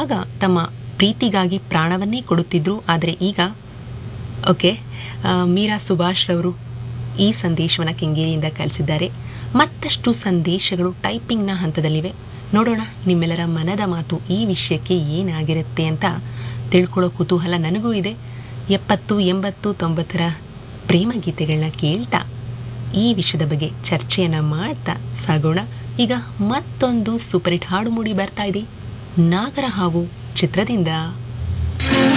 ಆಗ ತಮ್ಮ ಪ್ರೀತಿಗಾಗಿ ಪ್ರಾಣವನ್ನೇ ಕೊಡುತ್ತಿದ್ರು ಆದರೆ ಈಗ ಓಕೆ ಆ, ಮೀರಾ ಸುಭಾಷ್ ರವರು ಈ ಸಂದೇಶವನ್ನು ಕೆಂಗೇರಿಯಿಂದ ಕಳಿಸಿದ್ದಾರೆ ಮತ್ತಷ್ಟು ಸಂದೇಶಗಳು ಟೈಪಿಂಗ್ನ ಹಂತದಲ್ಲಿವೆ ನೋಡೋಣ ನಿಮ್ಮೆಲ್ಲರ ಮನದ ಮಾತು ಈ ವಿಷಯಕ್ಕೆ ಏನಾಗಿರುತ್ತೆ ಅಂತ ತಿಳ್ಕೊಳ್ಳೋ ಕುತೂಹಲ ನನಗೂ ಇದೆ ಎಪ್ಪತ್ತು ಎಂಬತ್ತು ತೊಂಬತ್ತರ ಪ್ರೇಮ ಗೀತೆಗಳನ್ನ ಕೇಳ್ತಾ ಈ ವಿಷಯದ ಬಗ್ಗೆ ಚರ್ಚೆಯನ್ನು ಮಾಡ್ತಾ ಸಾಗೋಣ ಈಗ ಮತ್ತೊಂದು ಸೂಪರ್ ಹಿಟ್ ಹಾಡು ಮೂಡಿ ಬರ್ತಾ ಇದೆ ನಾಗರ ಹಾವು ಚಿತ್ರದಿಂದ